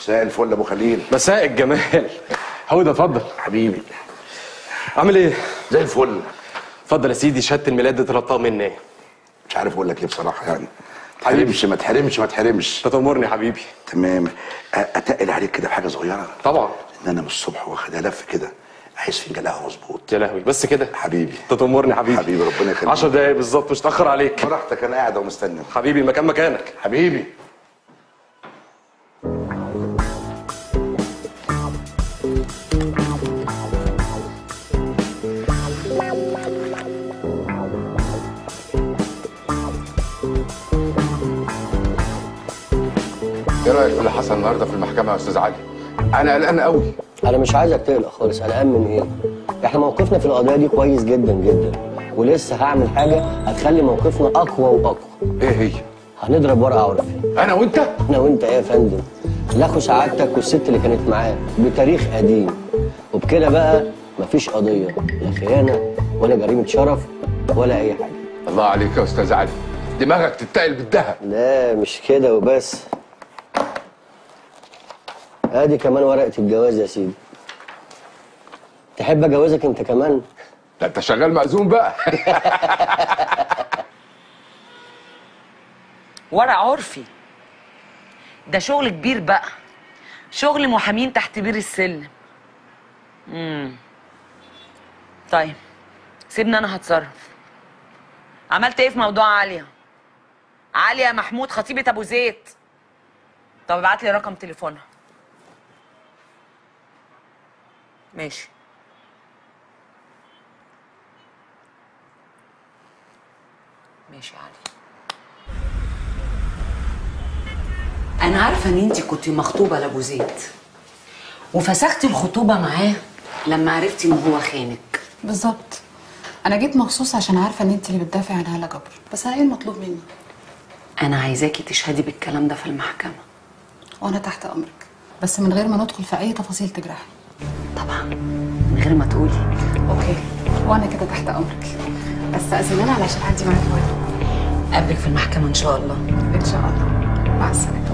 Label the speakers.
Speaker 1: مساء الفل يا ابو خليل
Speaker 2: مساء الجمال هو ده اتفضل
Speaker 1: حبيبي
Speaker 2: عامل ايه
Speaker 1: زي الفل
Speaker 2: اتفضل يا سيدي شهاده الميلاد دي طلبتها مني ايه
Speaker 1: مش عارف اقول لك ايه بصراحه يعني ما تحرمش ما تحرمش ما تحرمش
Speaker 2: انت تأمرني حبيبي
Speaker 1: تمام أ- اتقل عليك كده بحاجه صغيره
Speaker 2: طبعا
Speaker 1: ان انا من الصبح واخدها لف كده عايز فنجان قهوه مظبوط
Speaker 2: يا لهوي بس كده
Speaker 1: حبيبي
Speaker 2: انت تأمرني حبيبي
Speaker 1: حبيبي ربنا يخليك
Speaker 2: 10 دقايق بالظبط مش تاخر عليك
Speaker 1: براحتك انا قاعد ومستني
Speaker 2: حبيبي المكان مكانك
Speaker 1: حبيبي
Speaker 3: ايه رايك في اللي حصل النهارده في المحكمه يا استاذ علي انا قلقان قوي
Speaker 4: انا مش عايزك تقلق خالص قلقان من ايه احنا موقفنا في القضيه دي كويس جدا جدا ولسه هعمل حاجه هتخلي موقفنا اقوى واقوى
Speaker 3: ايه هي
Speaker 4: هنضرب ورقه عرفي
Speaker 3: انا وانت
Speaker 4: انا وانت ايه يا فندم لاخو سعادتك والست اللي كانت معاه بتاريخ قديم وبكده بقى مفيش قضيه لا خيانه ولا جريمه شرف ولا اي حاجه
Speaker 3: الله عليك يا استاذ علي دماغك تتقل بالذهب
Speaker 4: لا مش كده وبس ادي كمان ورقه الجواز يا سيدي تحب اجوزك انت كمان
Speaker 3: ده انت شغال مأذون بقى
Speaker 5: ورق عرفي ده شغل كبير بقى شغل محامين تحت بير السلم امم طيب سيبني انا هتصرف عملت ايه في موضوع عاليه عاليه محمود خطيبه ابو زيد طب ابعت لي رقم تليفونها ماشي ماشي يا علي انا عارفه ان انت كنت مخطوبه لابو زيد وفسختي الخطوبه معاه لما عرفتي ان هو خانك
Speaker 6: بالظبط انا جيت مخصوص عشان عارفه ان انت اللي بتدافعي عن هاله جبر بس انا ايه المطلوب مني
Speaker 5: انا عايزاكي تشهدي بالكلام ده في المحكمه
Speaker 6: وانا تحت امرك بس من غير ما ندخل في اي تفاصيل تجرحني
Speaker 5: طبعا من غير ما تقولي
Speaker 6: اوكي وانا كده تحت امرك بس اذننا علشان عندي معاك واحد
Speaker 5: قبلك في المحكمه ان شاء الله
Speaker 6: ان شاء الله مع السلامه